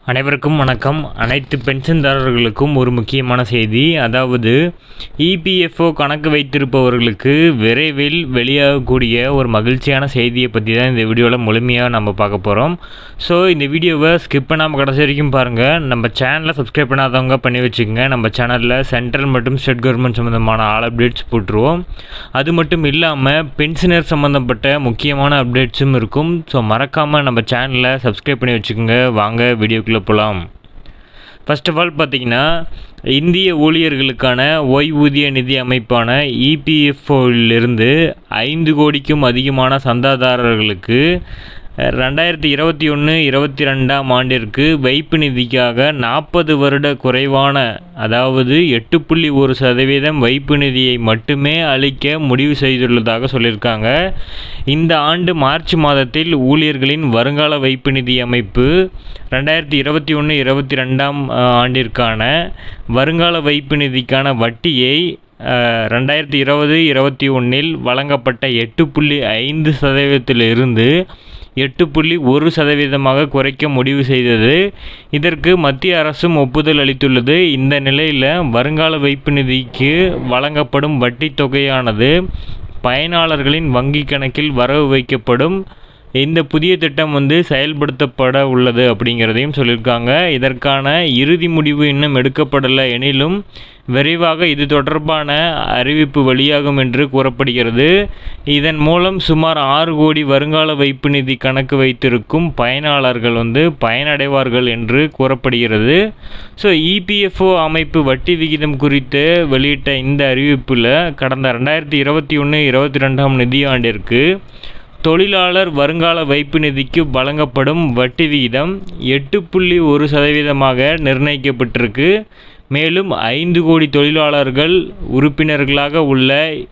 அனைவருக்கும் வணக்கம் அனைத்து பென்ஷன்தாரர்களுக்கும் ஒரு முக்கியமான செய்தி அதாவது இபிஎஃப்ஓ கணக்கு வைத்திருப்பவர்களுக்கு விரைவில் வெளியாகக்கூடிய ஒரு மகிழ்ச்சியான செய்தியை பற்றி தான் இந்த வீடியோவில் முழுமையாக நம்ம பார்க்க போகிறோம் ஸோ இந்த வீடியோவை ஸ்கிப் பண்ணாமல் கடைசி வரைக்கும் பாருங்கள் நம்ம சேனலை சப்ஸ்கிரைப் பண்ணாதவங்க பண்ணி வச்சுக்கோங்க நம்ம சேனலில் சென்ட்ரல் மற்றும் ஸ்டேட் கவர்மெண்ட் சம்மந்தமான ஆல் அப்டேட்ஸ் போட்டுருவோம் அது மட்டும் இல்லாமல் பென்ஷனர் சம்மந்தப்பட்ட முக்கியமான அப்டேட்ஸும் இருக்கும் ஸோ மறக்காமல் நம்ம சேனலை சப்ஸ்கிரைப் பண்ணி வச்சுக்கோங்க வாங்க வீடியோக்குள்ளே போகலாம் ஃபர்ஸ்ட் ஆஃப் ஆல் பார்த்தீங்கன்னா இந்திய ஊழியர்களுக்கான ஓய்வூதிய நிதி அமைப்பான இபிஎஃப்ஓலிருந்து ஐந்து கோடிக்கும் அதிகமான சந்தாதாரர்களுக்கு ரெண்டாயிரத்தி இருபத்தி ஒன்று இருபத்தி ரெண்டாம் ஆண்டிற்கு வைப்பு நிதிக்காக நாற்பது வருட குறைவான அதாவது எட்டு புள்ளி ஒரு சதவீதம் வைப்பு நிதியை மட்டுமே அளிக்க முடிவு செய்துள்ளதாக சொல்லியிருக்காங்க இந்த ஆண்டு மார்ச் மாதத்தில் ஊழியர்களின் வருங்கால வைப்பு நிதி அமைப்பு ரெண்டாயிரத்தி இருபத்தி ஒன்று இருபத்தி ரெண்டாம் ஆண்டிற்கான வருங்கால வைப்பு நிதிக்கான வட்டியை ரெண்டாயிரத்தி இருபது இருபத்தி ஒன்றில் வழங்கப்பட்ட எட்டு புள்ளி ஐந்து சதவீதத்திலிருந்து எட்டு புள்ளி ஒரு சதவீதமாக குறைக்க முடிவு செய்தது இதற்கு மத்திய அரசும் ஒப்புதல் அளித்துள்ளது இந்த நிலையில் வருங்கால வைப்பு நிதிக்கு வழங்கப்படும் வட்டி தொகையானது பயனாளர்களின் வங்கி கணக்கில் வரவு வைக்கப்படும் இந்த புதிய திட்டம் வந்து செயல்படுத்தப்பட உள்ளது அப்படிங்கிறதையும் சொல்லியிருக்காங்க இதற்கான இறுதி முடிவு இன்னும் எடுக்கப்படலை எனிலும் விரைவாக இது தொடர்பான அறிவிப்பு வெளியாகும் என்று கூறப்படுகிறது இதன் மூலம் சுமார் ஆறு கோடி வருங்கால வைப்பு நிதி கணக்கு வைத்திருக்கும் பயனாளர்கள் வந்து பயனடைவார்கள் என்று கூறப்படுகிறது ஸோ இபிஎஃப்ஓ அமைப்பு வட்டி விகிதம் குறித்து வெளியிட்ட இந்த அறிவிப்பில் கடந்த ரெண்டாயிரத்தி இருபத்தி ஒன்று இருபத்தி ரெண்டாம் நிதியாண்டிற்கு தொழிலாளர் வருங்கால வைப்பு நிதிக்கு வழங்கப்படும் வட்டி விகிதம் எட்டு புள்ளி ஒரு சதவீதமாக நிர்ணயிக்கப்பட்டிருக்கு மேலும் ஐந்து கோடி தொழிலாளர்கள் உறுப்பினர்களாக உள்ள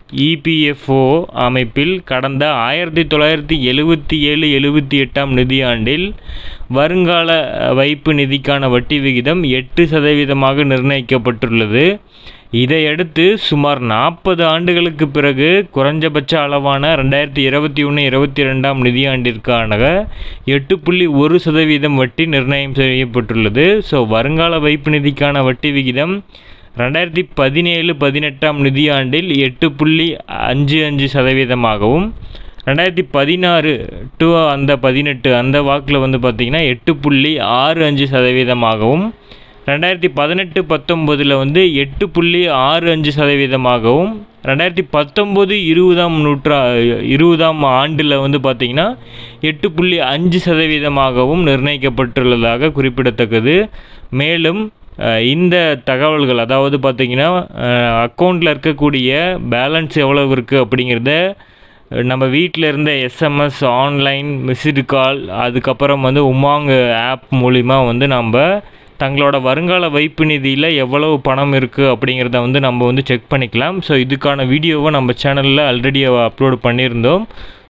இபிஎஃப்ஓ அமைப்பில் கடந்த ஆயிரத்தி தொள்ளாயிரத்தி எழுபத்தி ஏழு எழுபத்தி எட்டாம் நிதியாண்டில் வருங்கால வைப்பு நிதிக்கான வட்டி விகிதம் எட்டு சதவீதமாக நிர்ணயிக்கப்பட்டுள்ளது இதையடுத்து சுமார் நாற்பது ஆண்டுகளுக்கு பிறகு குறைஞ்சபட்ச அளவான ரெண்டாயிரத்தி இருபத்தி ஒன்று இருபத்தி ரெண்டாம் நிதியாண்டிற்கான எட்டு புள்ளி ஒரு சதவீதம் வட்டி நிர்ணயம் செய்யப்பட்டுள்ளது ஸோ வருங்கால வைப்பு நிதிக்கான வட்டி விகிதம் ரெண்டாயிரத்தி பதினேழு பதினெட்டாம் நிதியாண்டில் எட்டு புள்ளி அஞ்சு அஞ்சு சதவீதமாகவும் ரெண்டாயிரத்தி பதினாறு டு அந்த பதினெட்டு அந்த வாக்கில் வந்து பார்த்திங்கன்னா எட்டு புள்ளி ஆறு அஞ்சு சதவீதமாகவும் ரெண்டாயிரத்தி பதினெட்டு பத்தொம்போதில் வந்து எட்டு புள்ளி ஆறு அஞ்சு சதவீதமாகவும் ரெண்டாயிரத்தி பத்தொம்போது இருபதாம் நூற்றா இருபதாம் ஆண்டில் வந்து பார்த்திங்கன்னா எட்டு புள்ளி அஞ்சு சதவீதமாகவும் நிர்ணயிக்கப்பட்டுள்ளதாக குறிப்பிடத்தக்கது மேலும் இந்த தகவல்கள் அதாவது பார்த்திங்கன்னா அக்கௌண்ட்டில் இருக்கக்கூடிய பேலன்ஸ் எவ்வளவு இருக்குது அப்படிங்கிறத நம்ம வீட்டில் இருந்த எஸ்எம்எஸ் ஆன்லைன் மிஸ்டு கால் அதுக்கப்புறம் வந்து உமாங் ஆப் மூலிமா வந்து நம்ம தங்களோட வருங்கால வைப்பு நிதியில் எவ்வளவு பணம் இருக்குது அப்படிங்கிறத வந்து நம்ம வந்து செக் பண்ணிக்கலாம் ஸோ இதுக்கான வீடியோவை நம்ம சேனலில் ஆல்ரெடி அப்லோட் பண்ணியிருந்தோம்